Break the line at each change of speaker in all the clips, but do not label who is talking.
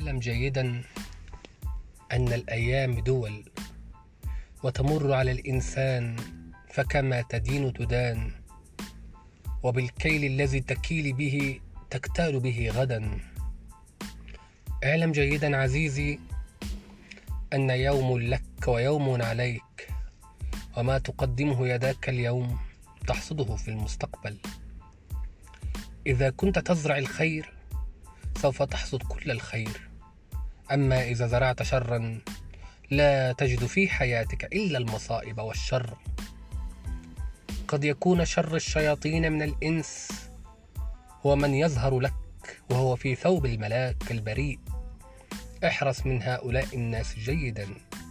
اعلم جيدا ان الايام دول وتمر على الانسان فكما تدين تدان وبالكيل الذي تكيل به تكتال به غدا اعلم جيدا عزيزي ان يوم لك ويوم عليك وما تقدمه يداك اليوم تحصده في المستقبل اذا كنت تزرع الخير سوف تحصد كل الخير اما اذا زرعت شرا لا تجد في حياتك الا المصائب والشر قد يكون شر الشياطين من الانس هو من يظهر لك وهو في ثوب الملاك البريء احرص من هؤلاء الناس جيدا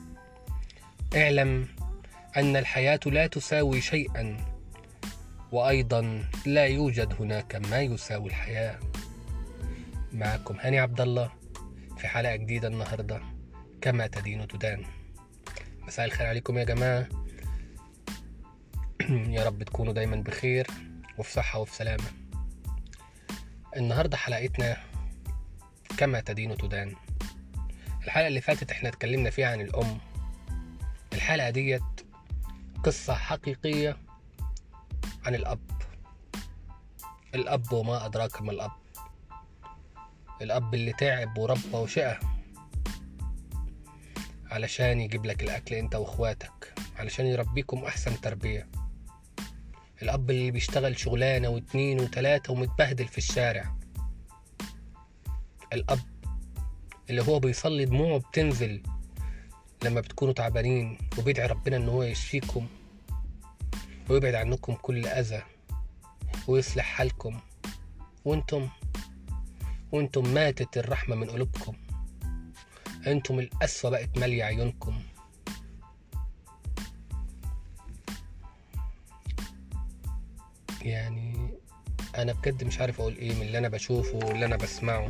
اعلم ان الحياه لا تساوي شيئا وايضا لا يوجد هناك ما يساوي الحياه معكم هاني عبد الله في حلقه جديده النهارده كما تدين تدان مساء الخير عليكم يا جماعه يا رب تكونوا دايما بخير وفي صحه وفي سلامه النهارده حلقتنا كما تدين تدان الحلقه اللي فاتت احنا اتكلمنا فيها عن الام الحلقه ديت قصه حقيقيه عن الاب الاب وما ادراك ما الاب الاب اللي تعب وربى وشقى علشان يجيب لك الاكل انت واخواتك علشان يربيكم احسن تربيه الاب اللي بيشتغل شغلانه واتنين وتلاته ومتبهدل في الشارع الاب اللي هو بيصلي دموعه بتنزل لما بتكونوا تعبانين وبيدعي ربنا ان هو يشفيكم ويبعد عنكم كل اذى ويصلح حالكم وانتم وانتم ماتت الرحمه من قلوبكم انتم القسوه بقت ماليه عيونكم يعني انا بجد مش عارف اقول ايه من اللي انا بشوفه واللي انا بسمعه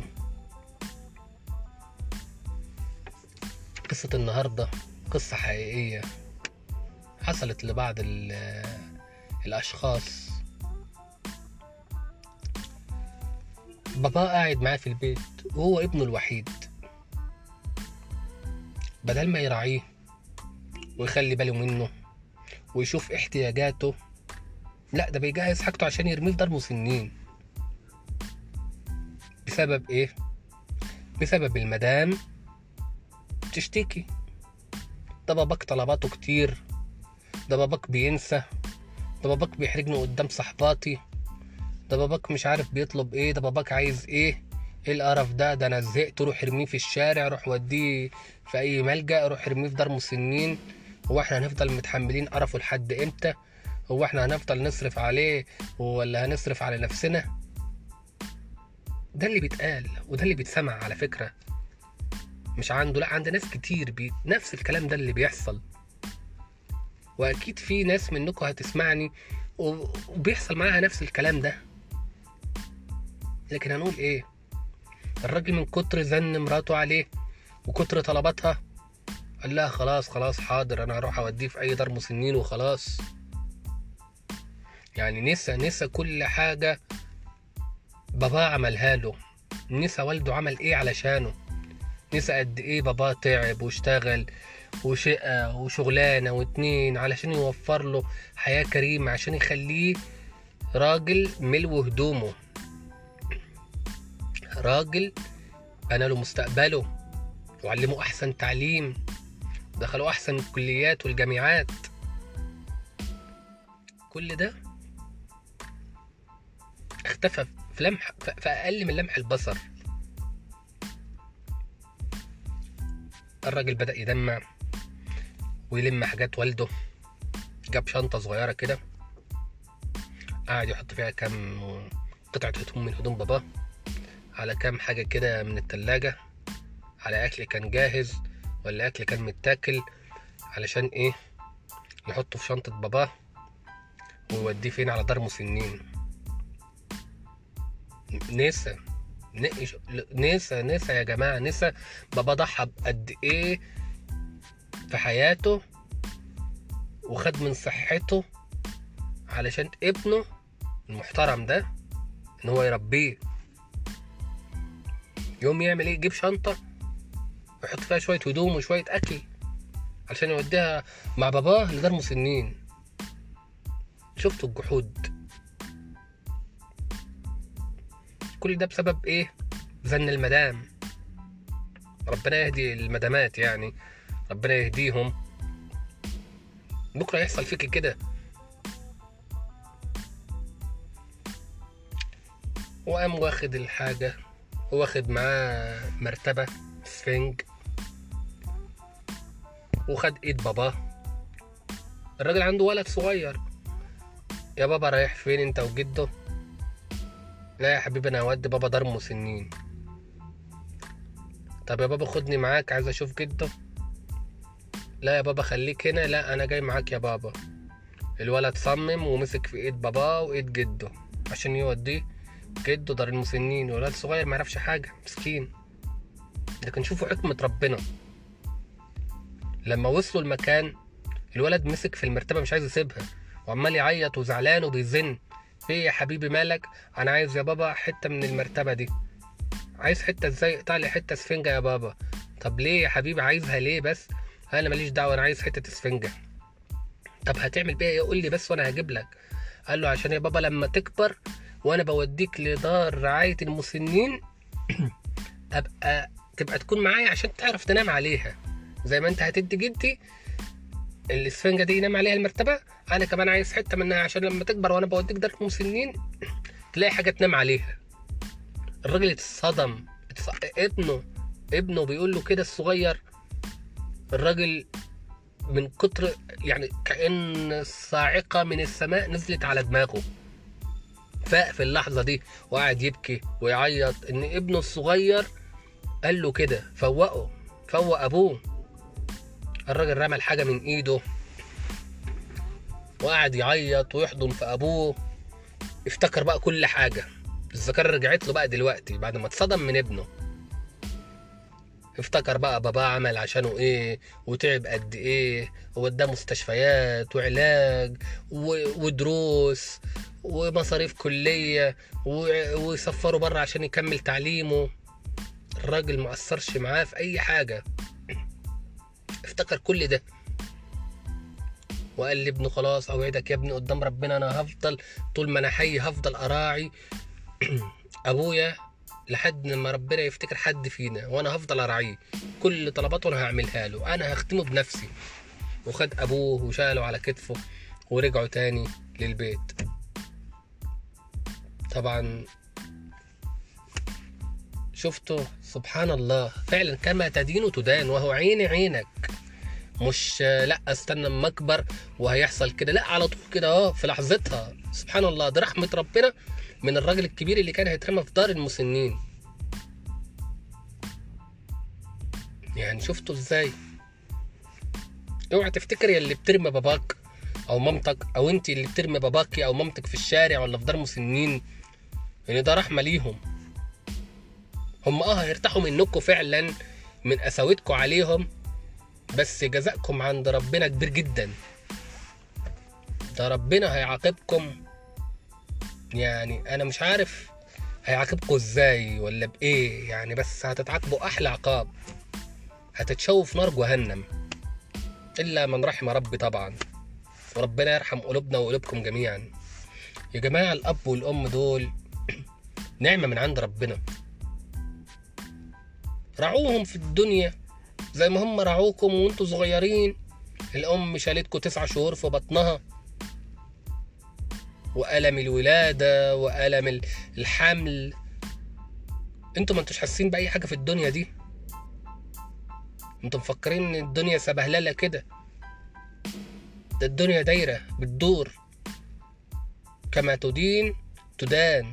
قصة النهاردة قصة حقيقية حصلت لبعض الأشخاص بابا قاعد معاه في البيت وهو ابنه الوحيد بدل ما يراعيه ويخلي باله منه ويشوف احتياجاته لا ده بيجهز حاجته عشان يرميه في دار مسنين بسبب ايه بسبب المدام تشتكي ده باباك طلباته كتير ده باباك بينسى ده باباك بيحرجني قدام صحباتي ده باباك مش عارف بيطلب ايه ده باباك عايز ايه ايه القرف ده ده انا زهقت روح ارميه في الشارع روح وديه في اي ملجأ روح ارميه في دار مسنين هو احنا هنفضل متحملين قرفه لحد امتى هو احنا هنفضل نصرف عليه ولا هنصرف على نفسنا ده اللي بيتقال وده اللي بيتسمع على فكرة مش عنده لا عند ناس كتير بي... نفس الكلام ده اللي بيحصل واكيد في ناس منكم هتسمعني وبيحصل معاها نفس الكلام ده لكن هنقول ايه الراجل من كتر زن مراته عليه وكتر طلباتها قال لها خلاص خلاص حاضر انا هروح اوديه في اي دار مسنين وخلاص يعني نسى نسى كل حاجة بابا عملها له نسى والده عمل ايه علشانه نسى قد ايه بابا تعب واشتغل وشقة وشغلانة واتنين علشان يوفر له حياة كريمة عشان يخليه راجل ملو هدومه راجل بنى له مستقبله وعلمه أحسن تعليم دخلوا أحسن الكليات والجامعات كل ده اختفى في لمح في أقل من لمح البصر الراجل بدأ يدمع ويلم حاجات والده جاب شنطة صغيرة كده قعد يحط فيها كام قطعة هدوم من هدوم باباه على كام حاجة كده من التلاجة على أكل كان جاهز ولا أكل كان متاكل علشان إيه يحطه في شنطة باباه ويوديه فين على دار مسنين نسى نسى نسى يا جماعة نسى بابا ضحى بقد ايه في حياته وخد من صحته علشان ابنه المحترم ده ان هو يربيه يوم يعمل ايه يجيب شنطة ويحط فيها شويه هدوم وشويه اكل عشان يوديها مع باباه لدار مسنين شفتوا الجحود كل ده بسبب ايه زن المدام ربنا يهدي المدامات يعني ربنا يهديهم بكره يحصل فيك كده وقام واخد الحاجة واخد معاه مرتبة سفنج وخد ايد باباه الراجل عنده ولد صغير يا بابا رايح فين انت وجده لا يا حبيبي انا هودي بابا دار مسنين طب يا بابا خدني معاك عايز اشوف جده لا يا بابا خليك هنا لا انا جاي معاك يا بابا الولد صمم ومسك في ايد باباه وايد جده عشان يوديه جده دار المسنين الولد صغير ما يعرفش حاجه مسكين لكن شوفوا حكمة ربنا لما وصلوا المكان الولد مسك في المرتبة مش عايز يسيبها وعمال يعيط وزعلان وبيزن ايه يا حبيبي مالك انا عايز يا بابا حتة من المرتبة دي عايز حتة ازاي اقطع لي حتة سفنجة يا بابا طب ليه يا حبيبي عايزها ليه بس انا ماليش دعوة انا عايز حتة سفنجة طب هتعمل بيها ايه قول لي بس وانا هجيب لك قال له عشان يا بابا لما تكبر وانا بوديك لدار رعاية المسنين ابقى تبقى تكون معايا عشان تعرف تنام عليها زي ما انت هتدي جدي الاسفنجة دي ينام عليها المرتبة انا كمان عايز حتة منها عشان لما تكبر وانا بوديك دار مسنين تلاقي حاجة تنام عليها الراجل اتصدم اتص... ابنه ابنه بيقول له كده الصغير الراجل من كتر يعني كأن صاعقة من السماء نزلت على دماغه فاق في اللحظة دي وقعد يبكي ويعيط إن ابنه الصغير قال له كده فوقه فوق أبوه الراجل رمى الحاجة من إيده وقعد يعيط ويحضن في أبوه افتكر بقى كل حاجة الذاكرة رجعت له بقى دلوقتي بعد ما اتصدم من ابنه افتكر بقى باباه عمل عشانه ايه وتعب قد ايه ووداه مستشفيات وعلاج و- ودروس ومصاريف كلية و- ويسفره بره عشان يكمل تعليمه الراجل ما أثرش معاه في أي حاجة افتكر كل ده وقال لابنه خلاص أوعدك يا ابني قدام ربنا أنا هفضل طول ما أنا حي هفضل أراعي أبويا لحد ما ربنا يفتكر حد فينا وانا هفضل اراعيه كل طلباته انا هعملها له انا هختمه بنفسي وخد ابوه وشاله على كتفه ورجعوا تاني للبيت طبعا شفتوا سبحان الله فعلا كما تدين تدان وهو عيني عينك مش لا استنى اما اكبر وهيحصل كده لا على طول كده اه في لحظتها سبحان الله ده رحمه ربنا من الراجل الكبير اللي كان هيترمى في دار المسنين يعني شفتوا ازاي اوعى تفتكر يا اللي بترمي باباك او مامتك او انت اللي بترمي باباكي او مامتك في الشارع ولا في دار مسنين ان ده رحمه ليهم هم اه هيرتاحوا منكم فعلا من قساوتكم عليهم بس جزاءكم عند ربنا كبير جدا ده ربنا هيعاقبكم يعني انا مش عارف هيعاقبكم ازاي ولا بايه يعني بس هتتعاقبوا احلى عقاب هتتشووا في نار جهنم الا من رحم ربي طبعا وربنا يرحم قلوبنا وقلوبكم جميعا يا جماعه الاب والام دول نعمه من عند ربنا رعوهم في الدنيا زي ما هم رعوكم وانتوا صغيرين الام شالتكم تسعة شهور في بطنها وألم الولادة وألم ال- الحمل انتوا ما انتوش حاسين بأي حاجة في الدنيا دي انتوا مفكرين ان الدنيا سبهللة كده ده الدنيا دايرة بتدور كما تدين تدان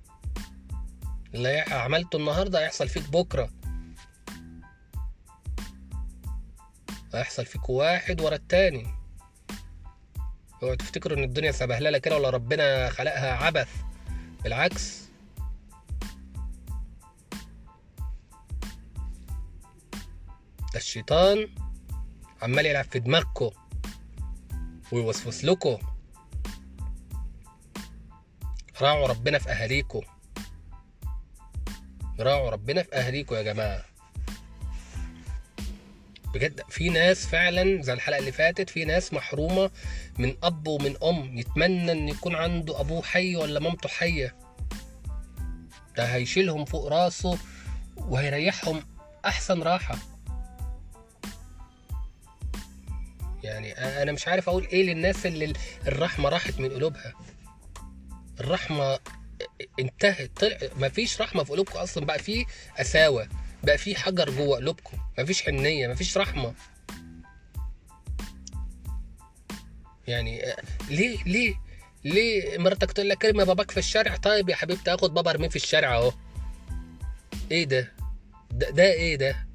اللي عملته النهاردة هيحصل فيك بكرة هيحصل فيك واحد ورا التاني اوعوا تفتكروا ان الدنيا سبهلله كده ولا ربنا خلقها عبث بالعكس ده الشيطان عمال يلعب في دماغكم ويوسوس لكم راعوا ربنا في اهاليكم راعوا ربنا في اهاليكم يا جماعه بجد في ناس فعلا زي الحلقه اللي فاتت في ناس محرومه من اب ومن ام يتمنى ان يكون عنده ابوه حي ولا مامته حيه ده هيشيلهم فوق راسه وهيريحهم احسن راحه يعني انا مش عارف اقول ايه للناس اللي الرحمه راحت من قلوبها الرحمه انتهت طلع مفيش رحمه في قلوبكم اصلا بقى في قساوه بقى في حجر جوه قلوبكم مفيش حنيه مفيش رحمه يعني ليه ليه ليه مراتك تقول لك ارمي باباك في الشارع طيب يا حبيبتي اخد بابا ارميه في الشارع اهو ايه ده ده, ده ايه ده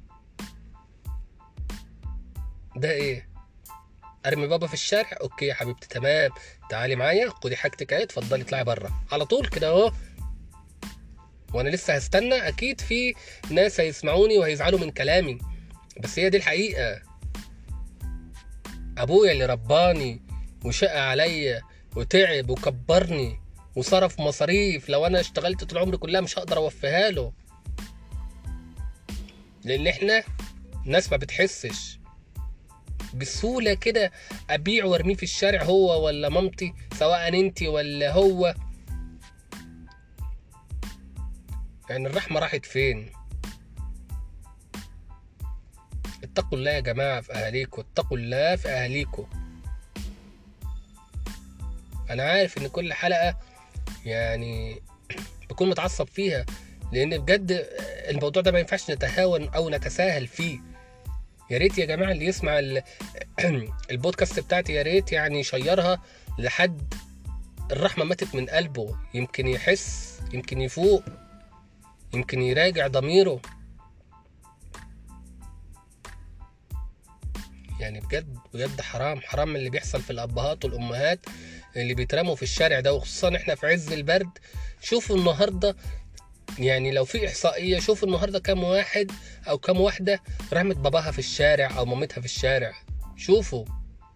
ده ايه ارمي بابا في الشارع اوكي يا حبيبتي تمام تعالي معايا خدي حاجتك اهي اتفضلي اطلعي بره على طول كده اهو وانا لسه هستنى اكيد في ناس هيسمعوني وهيزعلوا من كلامي بس هي دي الحقيقه ابويا اللي رباني وشقى عليا وتعب وكبرني وصرف مصاريف لو انا اشتغلت طول عمري كلها مش هقدر اوفيها له لان احنا ناس ما بتحسش بسهوله كده ابيع وارميه في الشارع هو ولا مامتي سواء انت ولا هو يعني الرحمه راحت فين اتقوا الله يا جماعه في اهاليكم اتقوا الله في اهاليكم انا عارف ان كل حلقه يعني بكون متعصب فيها لان بجد الموضوع ده ما ينفعش نتهاون او نتساهل فيه يا ريت يا جماعه اللي يسمع البودكاست بتاعتي يا ريت يعني يشيرها لحد الرحمه ماتت من قلبه يمكن يحس يمكن يفوق يمكن يراجع ضميره يعني بجد بجد حرام حرام اللي بيحصل في الابهات والامهات اللي بيترموا في الشارع ده وخصوصا احنا في عز البرد شوفوا النهارده يعني لو في احصائيه شوفوا النهارده كام واحد او كام واحده رمت باباها في الشارع او مامتها في الشارع شوفوا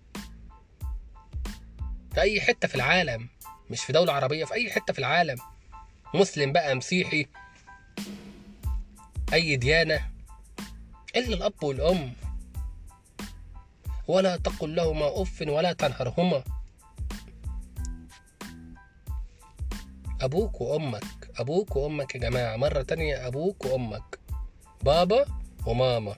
في اي حته في العالم مش في دوله عربيه في اي حته في العالم مسلم بقى مسيحي اي ديانه الا الاب والام ولا تقل لهما اف ولا تنهرهما ابوك وامك ابوك وامك يا جماعه مره تانية ابوك وامك بابا وماما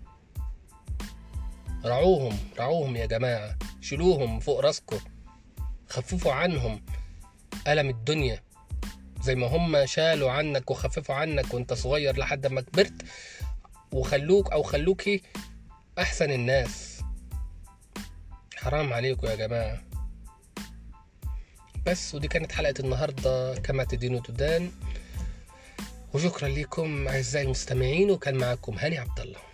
رعوهم رعوهم يا جماعه شيلوهم فوق راسكم خففوا عنهم ألم الدنيا زي ما هم شالوا عنك وخففوا عنك وانت صغير لحد ما كبرت وخلوك او خلوكي احسن الناس حرام عليكم يا جماعه بس ودي كانت حلقة النهاردة كما تدين تدان وشكرا لكم أعزائي المستمعين وكان معكم هاني عبد الله